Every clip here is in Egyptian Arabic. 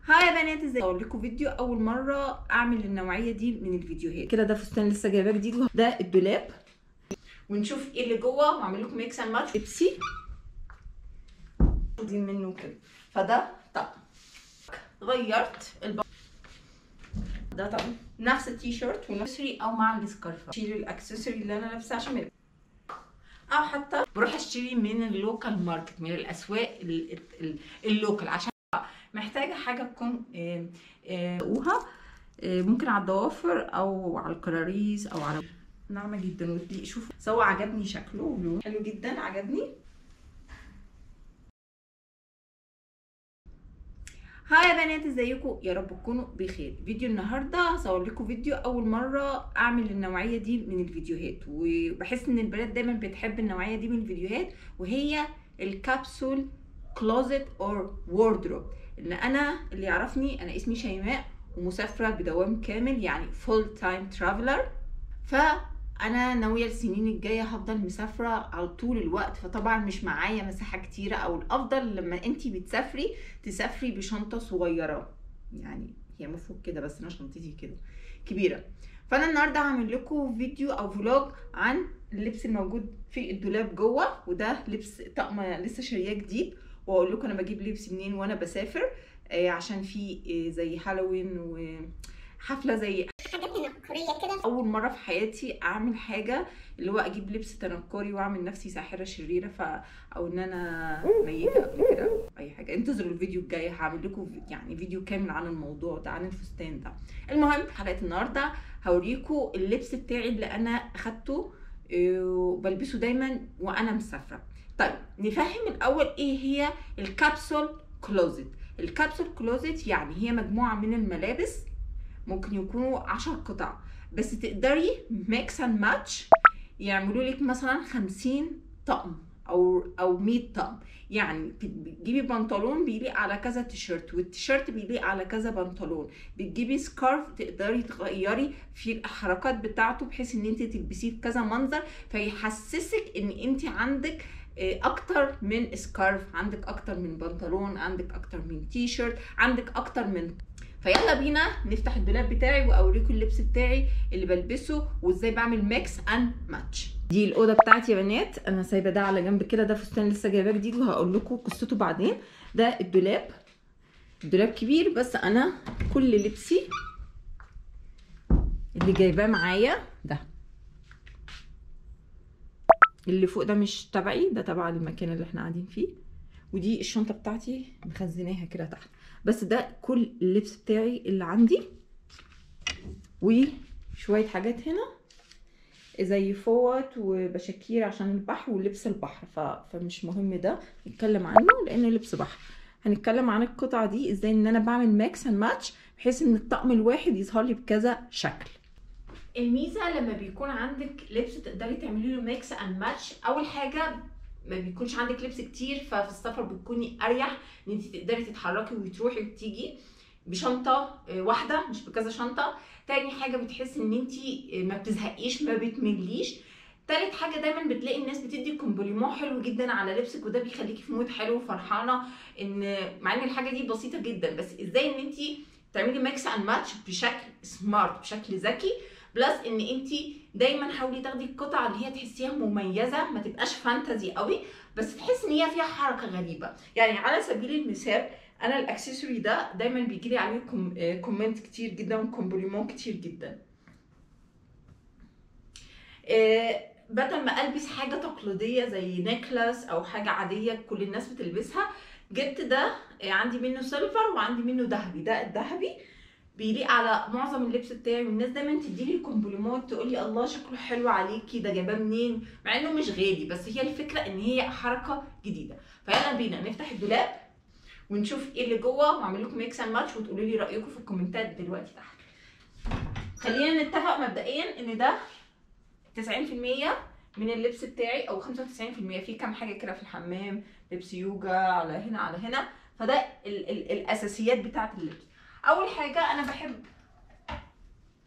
هاي يا بنات ازاي اقول لكم فيديو اول مره اعمل النوعيه دي من الفيديوهات كده ده فستان لسه جايباه جديد ده الدولاب ونشوف ايه اللي جوه واعمل لكم ميكس اند ماتش لبسي دي منه كده فده طقم غيرت الب... ده طقم نفس التي شيرت ونفسري او مع السكارف شيل الاكسسوري اللي انا لابساه عشان ما او حتى بروح اشتري من اللوكال ماركت من الاسواق ال- ال- اللوكال عشان محتاجه حاجه تكون آه، آه، قوها آه، ممكن على الضوافر او على الكراريس او على ناعمه جدا وتليق شوف سوا عجبني شكله ولونه حلو جدا عجبني هاي يا بنات ازيكم يا رب تكونوا بخير فيديو النهارده هصور لكم فيديو اول مره اعمل النوعيه دي من الفيديوهات وبحس ان البنات دايما بتحب النوعيه دي من الفيديوهات وهي الكابسول كلوزت اور ووردروب ان انا اللي يعرفني انا اسمي شيماء ومسافره بدوام كامل يعني فول تايم ترافلر فانا ناويه السنين الجايه هفضل مسافره على طول الوقت فطبعا مش معايا مساحه كتيره او الافضل لما انت بتسافري تسافري بشنطه صغيره يعني هي المفروض كده بس انا شنطتي كده كبيره فانا النهارده هعمل لكم فيديو او فلوج عن اللبس الموجود في الدولاب جوه وده لبس طقم لسه شارياه جديد واقول لكم انا بجيب لبس منين وانا بسافر آه، عشان في آه، زي هالوين وحفله زي حاجات تنكرية كده اول مره في حياتي اعمل حاجه اللي هو اجيب لبس تنكري واعمل نفسي ساحره شريره ف او ان انا ميته قبل كده اي حاجه انتظروا الفيديو الجاي هعمل لكم يعني فيديو كامل عن الموضوع ده عن الفستان ده المهم حلقه النهارده هوريكم اللبس بتاعي اللي انا اخدته آه، وبلبسه دايما وانا مسافره طيب نفهم الاول ايه هي الكابسول كلوزت الكابسول كلوزت يعني هي مجموعه من الملابس ممكن يكونوا عشر قطع بس تقدري ميكس اند ماتش يعملوا لك مثلا 50 طقم او او 100 طقم يعني بتجيبي بنطلون بيليق على كذا تيشيرت والتيشيرت بيليق على كذا بنطلون بتجيبي سكارف تقدري تغيري في الحركات بتاعته بحيث ان انت تلبسيه بكذا منظر فيحسسك ان انت عندك آه، اكتر من سكارف عندك اكتر من بنطلون عندك اكتر من تي شيرت عندك اكتر من فيلا بينا نفتح الدولاب بتاعي واوريكم اللبس بتاعي اللي بلبسه وازاي بعمل ميكس اند ماتش دي الاوضه بتاعتي يا بنات انا سايبه ده على جنب كده ده فستان لسه جايباه جديد وهقول لكم قصته بعدين ده الدولاب الدولاب كبير بس انا كل لبسي اللي جايباه معايا ده اللي فوق ده مش تبعي ده تبع المكان اللي احنا قاعدين فيه ودي الشنطه بتاعتي مخزناها كده تحت بس ده كل اللبس بتاعي اللي عندي وشويه حاجات هنا زي فوط وبشاكير عشان البحر ولبس البحر ف... فمش مهم ده نتكلم عنه لان لبس بحر هنتكلم عن القطعه دي ازاي ان انا بعمل ميكس اند ماتش بحيث ان الطقم الواحد يظهر لي بكذا شكل الميزه لما بيكون عندك لبس تقدري تعملي له ميكس اند ماتش اول حاجه ما بيكونش عندك لبس كتير ففي السفر بتكوني اريح ان انت تقدري تتحركي وتروحي وتيجي بشنطه آه، واحده مش بكذا شنطه تاني حاجه بتحسي ان انت ما بتزهقيش ما بتمليش تالت حاجه دايما بتلاقي الناس بتدي كومبليمون حلو جدا على لبسك وده بيخليكي في مود حلو وفرحانه ان مع ان الحاجه دي بسيطه جدا بس ازاي ان انت تعملي ميكس اند ماتش بشكل سمارت بشكل ذكي بلس ان انت دايما حاولي تاخدي القطعه اللي هي تحسيها مميزه ما تبقاش فانتزي قوي بس تحس ان هي فيها حركه غريبه يعني على سبيل المثال انا الاكسسوري ده دايما بيجي لي عليه كوم... آه، كومنت كتير جدا وكومبليمون كتير جدا آه، بدل ما البس حاجه تقليديه زي نيكلاس او حاجه عاديه كل الناس بتلبسها جبت ده آه، عندي منه سيلفر وعندي منه ذهبي ده الذهبي بيليق على معظم اللبس بتاعي والناس دايما تديلي كومبليمون تقولي الله شكله حلو عليكي ده جايباه منين مع انه مش غالي بس هي الفكره ان هي حركه جديده فيلا بينا نفتح الدولاب ونشوف ايه اللي جوه واعمل لكم ميكس اند ماتش وتقولوا لي رايكم في الكومنتات دلوقتي تحت خلينا نتفق مبدئيا ان ده 90% من اللبس بتاعي او 95% في كام حاجه كده في الحمام لبس يوجا على هنا على هنا فده ال ال الاساسيات بتاعه اللبس اول حاجه انا بحب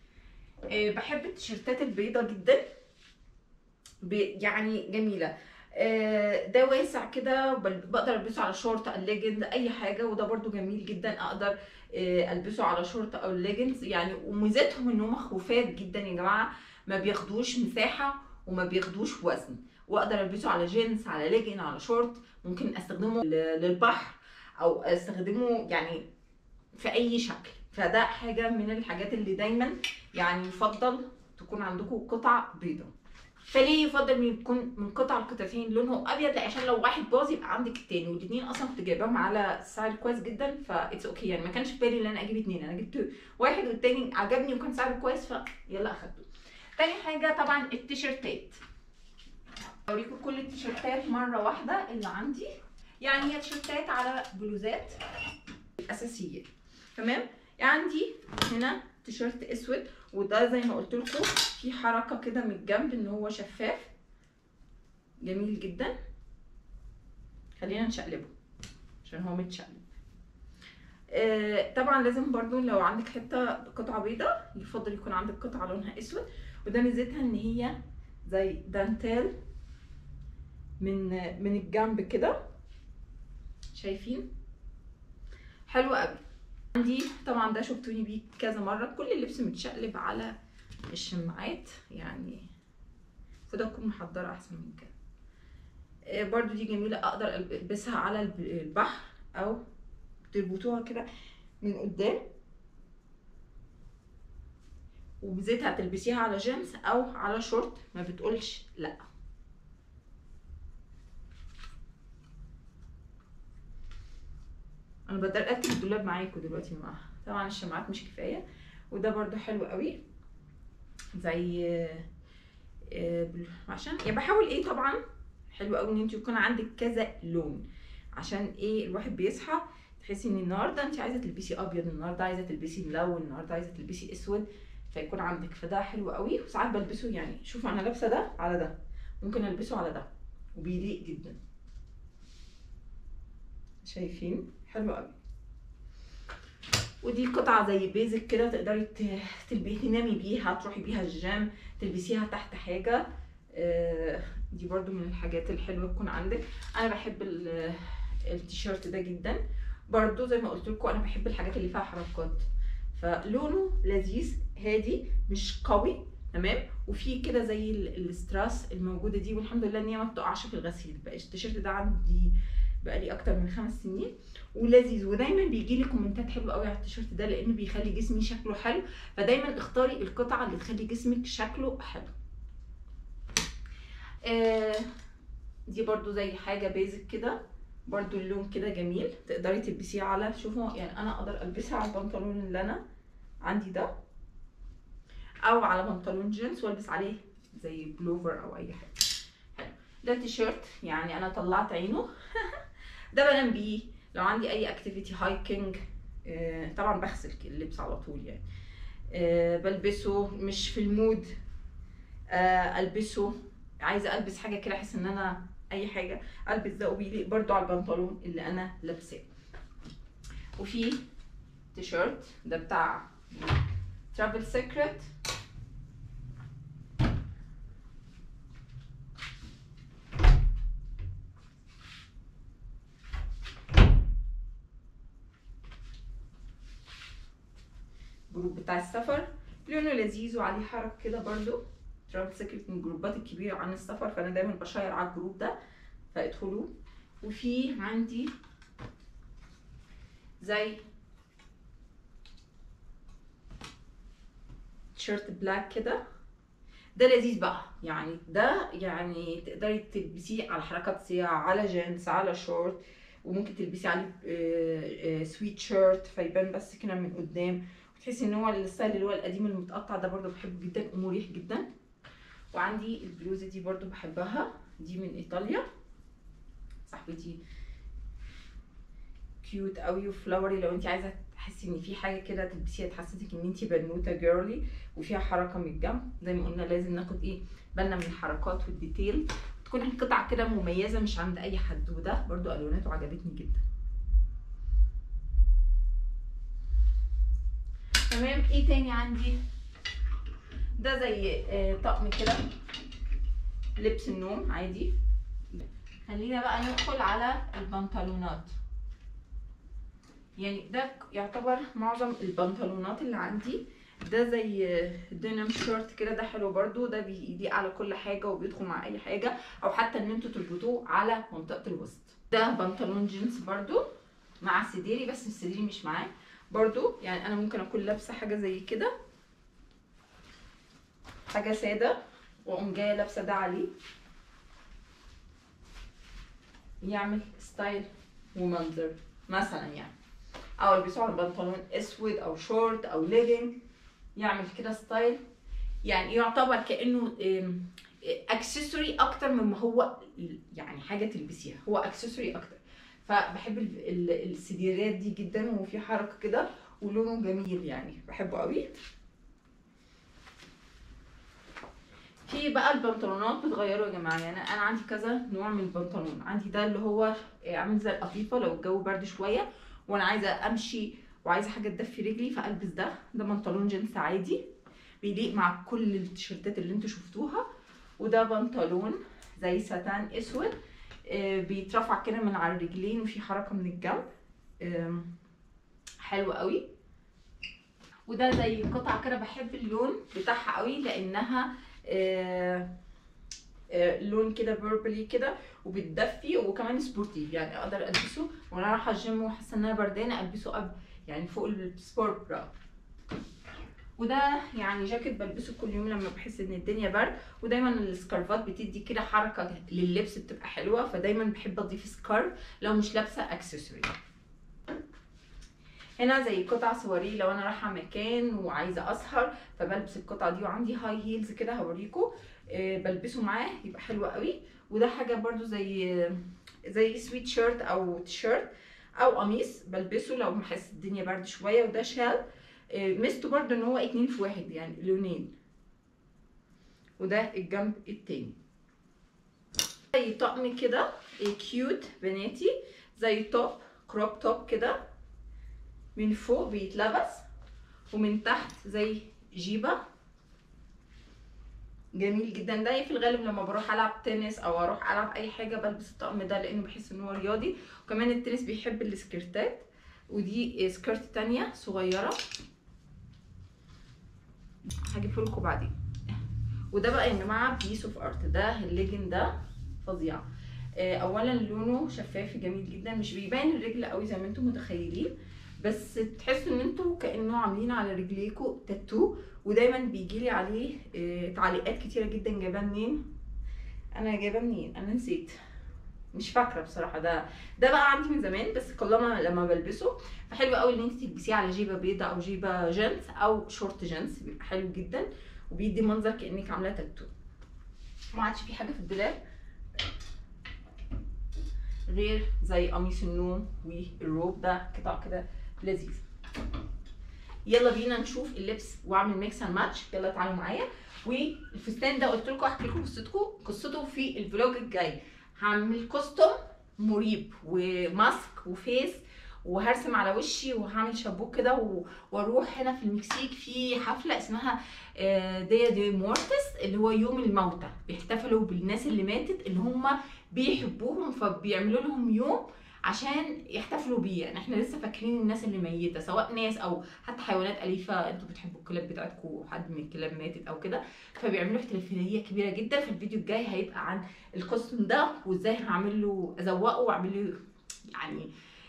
آه، بحب التيشيرتات البيضه جدا ب- يعني جميله آه، ده واسع كده بل- بقدر البسه على شورت او ليجند اي حاجه وده برده جميل جدا اقدر آه، البسه على شورت او ليجنز يعني وميزتهم ان هم خفاف جدا يا جماعه ما بياخدوش مساحه وما بياخدوش وزن واقدر البسه على جينز على ليجن على شورت ممكن استخدمه ل- للبحر او استخدمه يعني في اي شكل فده حاجه من الحاجات اللي دايما يعني يفضل تكون عندكم قطع بيضاء فليه يفضل ان يكون من قطع القطعتين لونهم ابيض لا عشان لو واحد باظ يبقى عندك التاني والاثنين اصلا كنت جايباهم على سعر كويس جدا فاتس اوكي يعني ما كانش في بالي ان انا اجيب اتنين انا جبت واحد والتاني عجبني وكان سعره كويس فيلا اخدته تاني حاجه طبعا التيشيرتات اوريكم كل التيشيرتات مره واحده اللي عندي يعني هي تيشيرتات على بلوزات اساسيات تمام عندي هنا تيشيرت اسود وده زي ما قلت لكم في حركه كده من الجنب ان هو شفاف جميل جدا خلينا نشقلبه عشان هو متشقلب آه طبعا لازم برضو لو عندك حته قطعه بيضه يفضل يكون عندك قطعه لونها اسود وده ميزتها ان هي زي دانتيل من من الجنب كده شايفين حلو قوي عندي طبعا ده شفتوني بيه كذا مره كل اللبس متشقلب على الشماعات يعني فده اكون محضره احسن من كده آه، برضو دي جميله اقدر ألب- البسها على الب- البحر او تربطوها كده من قدام وبزيت هتلبسيها على جينز او على شورت ما بتقولش لا انا بدل اكتب الدولاب معاكم دلوقتي مع طبعا الشماعات مش كفايه وده برضو حلو قوي زي آه، بل- عشان يعني بحاول ايه طبعا حلو قوي ان انت يكون عندك كذا لون عشان ايه الواحد بيصحى تحسي ان النهارده انت عايزه تلبسي ابيض النهارده عايزه تلبسي ملون النهارده عايزه تلبسي اسود فيكون عندك فده حلو قوي وساعات بلبسه يعني شوفوا انا لابسه ده على ده ممكن البسه على ده وبيليق جدا شايفين حلو قوي ودي قطعة زي بيزك كده تقدري ت- تلبسي تنامي بيها تروحي بيها الجيم تلبسيها تحت حاجة آه، دي برضو من الحاجات الحلوة تكون عندك انا بحب ال- التيشيرت ده جدا برضو زي ما قلت لكم انا بحب الحاجات اللي فيها حركات فلونه لذيذ هادي مش قوي تمام وفي كده زي ال- الاستراس الموجوده دي والحمد لله ان هي ما بتقعش في الغسيل بقى التيشيرت ده عندي بقالي اكتر من خمس سنين ولذيذ ودايما بيجي لي كومنتات حلوه قوي على التيشيرت ده لانه بيخلي جسمي شكله حلو فدايما اختاري القطعه اللي تخلي جسمك شكله حلو آه دي برضو زي حاجه بيزك كده برضو اللون كده جميل تقدري تلبسيه على شوفوا يعني انا اقدر البسها على البنطلون اللي انا عندي ده او على بنطلون جينز والبس عليه زي بلوفر او اي حاجه حلو ده تيشيرت يعني انا طلعت عينه ده بنام بيه لو عندي اي اكتيفيتي هايكنج طبعا بغسل اللبس على طول يعني آه، بلبسه مش في المود آه، البسه عايزه البس حاجه كده احس ان انا اي حاجه البس ده وبيليق برضو على البنطلون اللي انا لابساه وفي تيشيرت ده بتاع ترافل سيكريت جروب بتاع السفر لونه لذيذ وعليه حركه كده برضو ترافل سيكريت من الجروبات الكبيره عن السفر فانا دايما بشير على الجروب ده فادخلوه وفي عندي زي تيشيرت بلاك كده ده لذيذ بقى يعني ده يعني تقدري تلبسيه على حركات سياحة على جينز على شورت وممكن تلبسي عليه آه، آه، سويت شيرت فيبان بس كده من قدام وتحسي ان هو الستايل اللي هو القديم المتقطع ده برضو بحبه جدا ومريح جدا وعندي البلوزه دي برضو بحبها دي من ايطاليا صاحبتي كيوت قوي وفلاوري لو انت عايزه تحسي ان في حاجه كده تلبسيها تحسسك ان انت بنوته جيرلي وفيها حركه من الجنب زي ما قلنا لازم ناخد ايه بالنا من الحركات والديتيل تكون القطعه كده مميزه مش عند اي حد وده برضو الواناته عجبتني جدا تمام ايه تاني عندي ده زي آه، طقم كده لبس النوم عادي خلينا بقى ندخل على البنطلونات يعني ده يعتبر معظم البنطلونات اللي عندي ده زي دينم شورت كده ده حلو برضو ده بيليق على كل حاجه وبيدخل مع اي حاجه او حتى ان انتوا تربطوه على منطقه الوسط ده بنطلون جينز برضو مع سديري بس السديري مش معاه برضو يعني انا ممكن اكون لابسه حاجه زي كده حاجه ساده واقوم جايه لابسه ده عليه يعمل ستايل ومنظر مثلا يعني او البسه على بنطلون اسود او شورت او ليجنج يعمل كده ستايل يعني يعتبر كانه اكسسوري اكتر مما هو يعني حاجه تلبسيها هو اكسسوري اكتر فبحب ال- ال- السديرات دي جدا وفي حركه كده ولونه جميل يعني بحبه قوي في بقى البنطلونات بتغيروا يا جماعه يعني انا عندي كذا نوع من البنطلون عندي ده اللي هو عامل زي القطيفه لو الجو برد شويه وانا عايزه امشي وعايزه حاجه تدفي رجلي فالبس ده ده بنطلون جينز عادي بيليق مع كل التيشيرتات اللي انتوا شفتوها وده بنطلون زي ساتان اسود آه، بيترفع كده من على الرجلين وفي حركه من الجنب آم، حلو قوي وده زي قطعه كده بحب اللون بتاعها قوي لانها آه، آه، لون كده بيربلي كده وبتدفي وكمان سبورتي يعني اقدر البسه وانا رايحه الجيم وحاسه ان انا بردانه البسه قبل يعني فوق السبورت برا وده يعني جاكيت بلبسه كل يوم لما بحس ان الدنيا برد ودايما السكارفات بتدي كده حركه لللبس بتبقى حلوه فدايما بحب اضيف سكارف لو مش لابسه اكسسوري هنا زي قطع صوري لو انا رايحه مكان وعايزه اسهر فبلبس القطعه دي وعندي هاي هيلز كده هوريكم آه، بلبسه معاه يبقى حلو قوي وده حاجه برضو زي زي سويت شيرت او تيشيرت او قميص بلبسه لو بحس الدنيا برد شويه وده شال آه، ميزته برضو ان هو اتنين في واحد يعني لونين وده الجنب التاني زي طقم كده آه، كيوت بناتي زي توب كروب توب كده من فوق بيتلبس ومن تحت زي جيبه جميل جدا ده في الغالب لما بروح العب تنس او اروح العب اي حاجه بلبس الطقم ده لانه بحس ان هو رياضي وكمان التنس بيحب السكرتات ودي سكرت تانية صغيره هجيبه لكم بعدين وده بقى يا جماعه بيس اوف ارت ده الليجن ده فظيع آه، اولا لونه شفاف جميل جدا مش بيبان الرجل قوي زي ما انتم متخيلين بس تحسوا ان انتوا كانه عاملين على رجليكوا تاتو ودايما بيجي لي عليه آه، تعليقات كتيره جدا جايباه منين انا جايباه منين انا نسيت مش فاكره بصراحه ده ده بقى عندي من زمان بس كلما لما بلبسه فحلو قوي ان انت تلبسيه على جيبه بيضه او جيبه جينز او شورت جينز بيبقى حلو جدا وبيدي منظر كانك عامله تاتو ما عادش في حاجه في الدولاب غير زي قميص النوم والروب ده قطع كده لذيذ يلا بينا نشوف اللبس واعمل ميكس اند ماتش يلا تعالوا معايا والفستان ده قلت لكم احكي لكم قصتكم قصته في الفلوج الجاي هعمل كوستوم مريب وماسك وفيس وهرسم على وشي وهعمل شابوك كده و- واروح هنا في المكسيك في حفله اسمها آه، ديا دي مورتس اللي هو يوم الموتى بيحتفلوا بالناس اللي ماتت اللي هم بيحبوهم فبيعملوا لهم يوم عشان يحتفلوا بيه يعني احنا لسه فاكرين الناس اللي ميته سواء ناس او حتى حيوانات اليفه انتوا بتحبوا الكلاب بتاعتكم وحد من الكلاب ماتت او كده فبيعملوا احتفاليه كبيره جدا في الفيديو الجاي هيبقى عن الكوستوم ده وازاي هعمل له ازوقه واعمل له يعني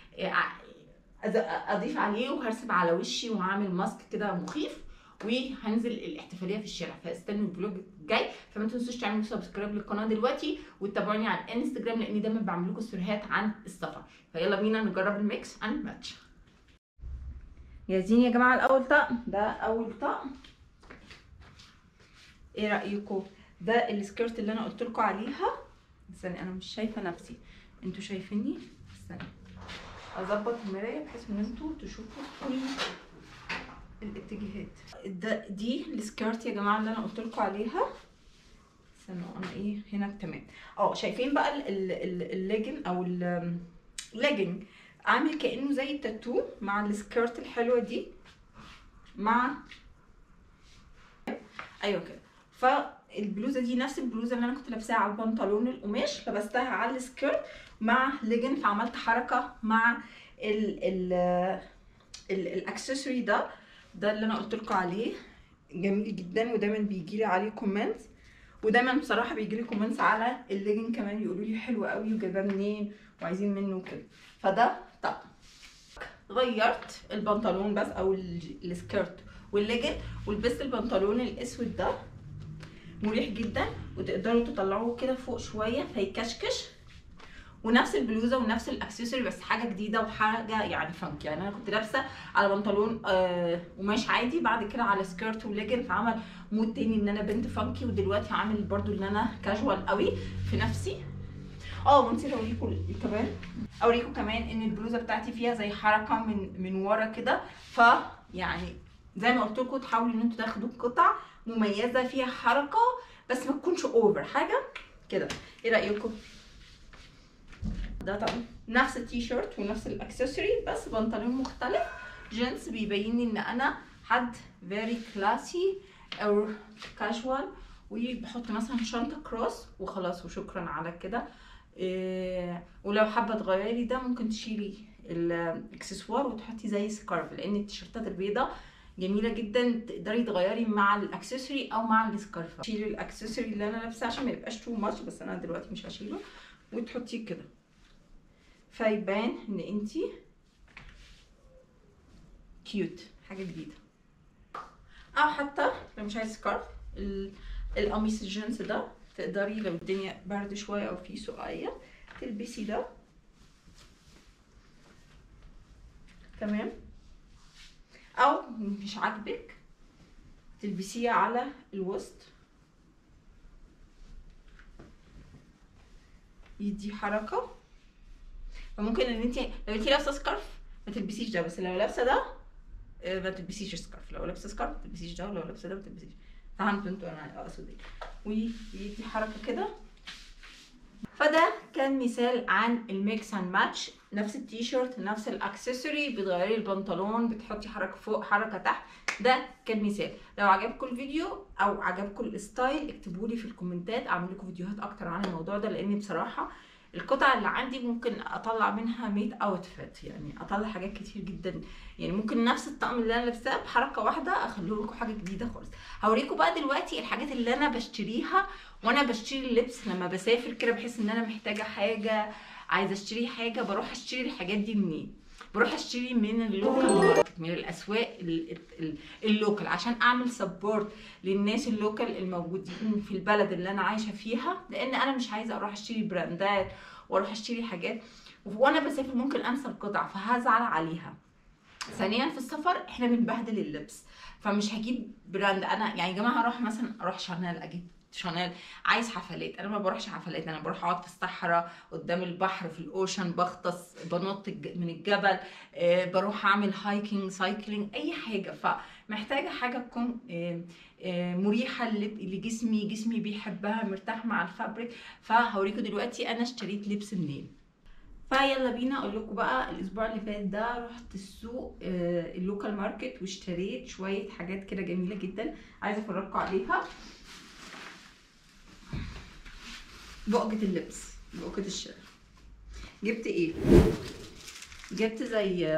أز- اضيف عليه وهرسم على وشي وهعمل ماسك كده مخيف وهنزل الاحتفاليه في الشارع فاستنوا الفلوج الجاي فما تنسوش تعملوا سبسكرايب للقناه دلوقتي وتتابعوني على الانستجرام لاني دايما بعمل لكم ستوريهات عن السفر فيلا بينا نجرب الميكس اند ماتش جاهزين يا جماعه الاول طقم ده اول طقم ايه رايكم ده السكيرت اللي انا قلت لكم عليها استني انا مش شايفه نفسي انتوا شايفيني استني اظبط المرايه بحيث ان انتوا تشوفوا كل الاتجاهات ده دي السكيرت يا جماعه اللي انا قلت لكم عليها استنوا انا ايه هنا تمام اه شايفين بقى ال- ال- ال- الليجن او الليجن عامل كانه زي التاتو مع السكيرت الحلوه دي مع ايوه كده فالبلوزه دي نفس البلوزه اللي انا كنت لابساها على البنطلون القماش لبستها على السكيرت مع ليجن فعملت حركه مع ال ال ال الاكسسوري ده ده اللي انا قلت لكم عليه جميل جدا ودايما بيجي لي عليه كومنتس ودايما بصراحه بيجي لي كومنتس على الليجن كمان يقولوا لي حلو قوي وجايباه منين وعايزين منه كده فده طب غيرت البنطلون بس او ال- السكيرت والليجن ولبست البنطلون الاسود ده مريح جدا وتقدروا تطلعوه كده فوق شويه فيكشكش ونفس البلوزه ونفس الاكسسوري بس حاجه جديده وحاجه يعني فانك يعني انا كنت لابسه على بنطلون آه قماش عادي بعد كده على سكيرت وليجن فعمل مود تاني ان انا بنت فانكي ودلوقتي عامل برضو ان انا كاجوال قوي في نفسي اه ونسيت اوريكم كمان اوريكم كمان ان البلوزه بتاعتي فيها زي حركه من من ورا كده ف يعني زي ما قلت لكم تحاولوا ان انتوا تاخدوا قطع مميزه فيها حركه بس ما تكونش اوفر حاجه كده ايه رايكم ده طبعا نفس التي شيرت ونفس الاكسسوري بس بنطلون مختلف جينز بيبين لي ان انا حد فيري كلاسي او كاجوال وبحط مثلا شنطه كروس وخلاص وشكرا على كده إيه ولو حابه تغيري ده ممكن تشيلي الاكسسوار وتحطي زي سكارف لان التيشيرتات البيضاء جميله جدا تقدري تغيري مع الاكسسوري او مع السكارف شيلي الاكسسوري اللي انا لابساه عشان ما يبقاش تو ماتش بس انا دلوقتي مش هشيله وتحطيه كده فيبان ان انتي كيوت حاجه جديده او حتى لو مش عايز سكارف ال- القميص الجينز ده تقدري لو الدنيا برد شويه او في سقعيه تلبسي ده تمام او مش عاجبك تلبسيه على الوسط يدي حركه فممكن ان انت لو انت لابسه سكارف ما تلبسيش ده بس لو لابسه ده آه، ما تلبسيش سكارف لو لابسه سكارف ما تلبسيش ده ولو لابسه ده ما تلبسيش فهمتوا انتوا انا اقصد ايه ويدي حركه كده فده كان مثال عن الميكس اند ماتش نفس التيشيرت نفس الاكسسوري بتغيري البنطلون بتحطي حركه فوق حركه تحت ده كان مثال لو عجبكم الفيديو او عجبكم الستايل اكتبوا لي في الكومنتات اعمل لكم فيديوهات اكتر عن الموضوع ده لان بصراحه القطع اللي عندي ممكن اطلع منها 100 اوتفيت يعني اطلع حاجات كتير جدا يعني ممكن نفس الطقم اللي انا لابساه بحركه واحده اخليه لكم حاجه جديده خالص هوريكم بقى دلوقتي الحاجات اللي انا بشتريها وانا بشتري اللبس لما بسافر كده بحس ان انا محتاجه حاجه عايزه اشتري حاجه بروح اشتري الحاجات دي منين بروح اشتري من اللوكال ماركت من الاسواق ال- ال- اللوكال عشان اعمل سبورت للناس اللوكال الموجودين في البلد اللي انا عايشه فيها لان انا مش عايزه اروح اشتري براندات واروح اشتري حاجات وانا بسافر ممكن انسى القطع فهزعل عليها ثانيا في السفر احنا بنبهدل اللبس فمش هجيب براند انا يعني يا جماعه هروح مثلا اروح شانيل اجيب شانيل عايز حفلات انا ما بروحش حفلات انا بروح اقعد في الصحراء قدام البحر في الاوشن بغطس بنط الج- من الجبل آه، بروح اعمل هايكنج سايكلينج اي حاجه فمحتاجه حاجه تكون آه، آه، مريحه لب- لجسمي جسمي بيحبها مرتاح مع الفابريك فهوريكم دلوقتي انا اشتريت لبس منين فيلا بينا اقول لكم بقى الاسبوع اللي فات ده رحت السوق آه، اللوكال ماركت واشتريت شويه حاجات كده جميله جدا عايزه افرجكم عليها بقجة اللبس بقجة الشارع جبت ايه جبت زي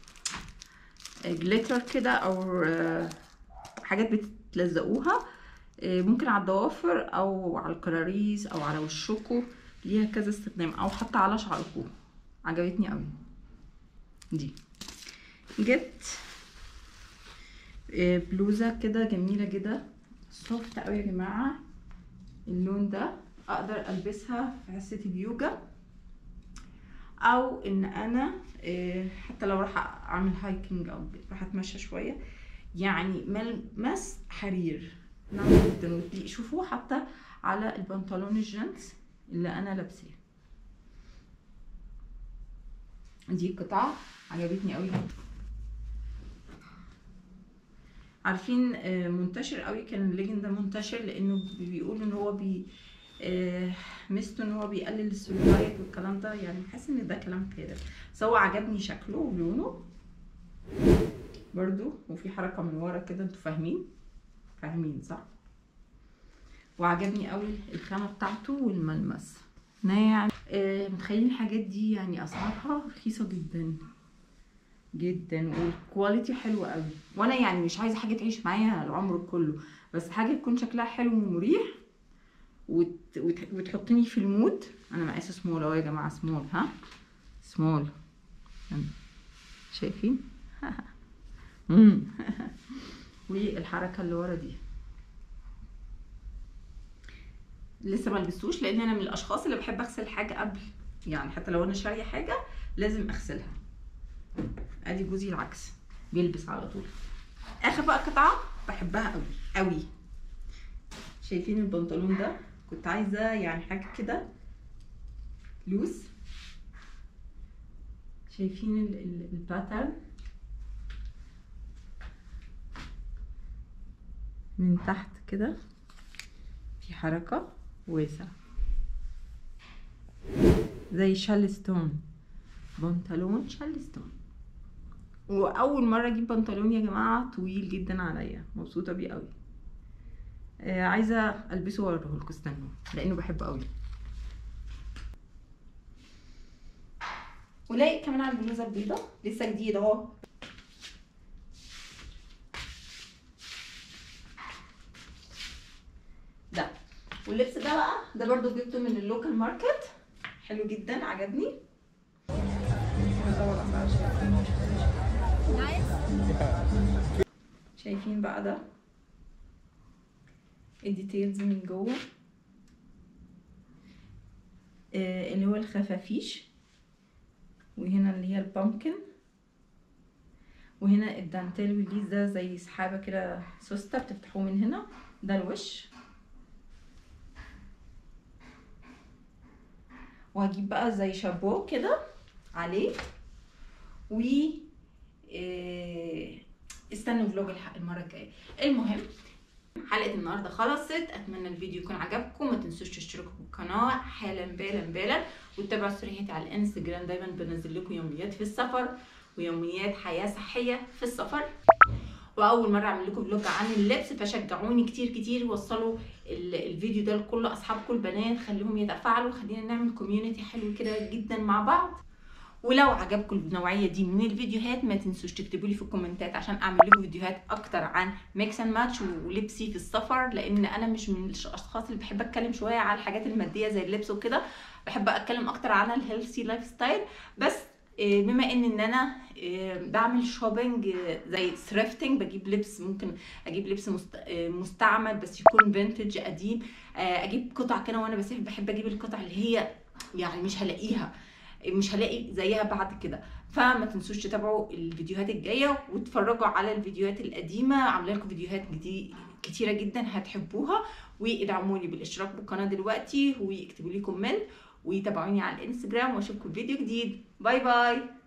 جليتر كده او آه، حاجات بتلزقوها آه، ممكن على الضوافر او على الكراريس او على وشكوا ليها كذا استخدام او حتى على شعركم عجبتني قوي دي جبت آه، بلوزه كده جميله جدا سوفت قوي يا جماعه اللون ده اقدر البسها في حصه اليوجا او ان انا آه، حتى لو راح اعمل هايكنج او راح اتمشى شويه يعني ملمس حرير ناعم جدا وتليق شوفوا حتى على البنطلون الجينز اللي انا لابساه دي قطعه عجبتني قوي عارفين آه، منتشر قوي كان الليجن ده منتشر لانه بيقولوا ان هو بي آه، ميزته ان هو بيقلل السلولايت والكلام ده يعني بحس ان ده كلام كده بس هو عجبني شكله ولونه برضو وفي حركه من ورا كده انتوا فاهمين فاهمين صح وعجبني قوي الخامه بتاعته والملمس ناعم آه متخيلين الحاجات دي يعني اسعارها رخيصه جدا جدا والكواليتي حلوه قوي وانا يعني مش عايزه حاجه تعيش معايا العمر كله بس حاجه تكون شكلها حلو ومريح وت... وت... وتحطني في المود انا مقاس سمول اهو يا جماعه سمول ها سمول شايفين مم. والحركه اللي ورا دي لسه ما لبستوش لان انا من الاشخاص اللي بحب اغسل حاجه قبل يعني حتى لو انا شاريه حاجه لازم اغسلها ادي جوزي العكس بيلبس على طول اخر بقى قطعه بحبها قوي قوي شايفين البنطلون ده كنت عايزه يعني حاجه كده لوز شايفين الباترن من تحت كده في حركه واسع زي شالستون بنطلون شالستون واول مره اجيب بنطلون يا جماعه طويل جدا عليا مبسوطه بيه قوي آه عايزه البسه واوريه لكم استنوا لانه بحبه قوي ولاقي كمان على البلوزه البيضاء لسه جديد اهو ده واللبس ده بقى ده برضو جبته من اللوكال ماركت حلو جدا عجبني شايفين بقى ده الديتيلز من جوه آه اللي هو الخفافيش وهنا اللي هي البامكن وهنا الدانتيل والليز ده زي سحابه كده سوسته بتفتحوه من هنا ده الوش وهجيب بقى زي شابو كده عليه و إيه استنوا فلوج المره الجايه المهم حلقه النهارده خلصت اتمنى الفيديو يكون عجبكم ما تنسوش تشتركوا في القناه حالا بالا بالا وتتابعوا ستورياتي على الانستجرام دايما بنزل لكم يوميات في السفر ويوميات حياه صحيه في السفر واول مره اعمل لكم فلوج عن اللبس فشجعوني كتير كتير وصلوا الفيديو ده لكل اصحابكم البنات خليهم يتفاعلوا خلينا نعمل كوميونتي حلو كده جدا مع بعض ولو عجبكم النوعيه دي من الفيديوهات ما تنسوش تكتبوا لي في الكومنتات عشان اعمل لكم فيديوهات اكتر عن ميكس اند ماتش ولبسي في السفر لان انا مش من الاشخاص اللي بحب اتكلم شويه على الحاجات الماديه زي اللبس وكده بحب اتكلم اكتر على الهيلثي لايف ستايل بس بما ان ان انا بعمل شوبينج زي ثريفتنج بجيب لبس ممكن اجيب لبس مستعمل بس يكون فينتج قديم اجيب قطع كده وانا بس بحب اجيب القطع اللي هي يعني مش هلاقيها مش هلاقي زيها بعد كده فما تنسوش تتابعوا الفيديوهات الجايه وتتفرجوا على الفيديوهات القديمه عامله لكم فيديوهات جديد كتيره جدا هتحبوها وادعموني بالاشتراك بالقناه دلوقتي واكتبوا لي كومنت وتابعوني على الانستجرام واشوفكم في فيديو جديد باي باي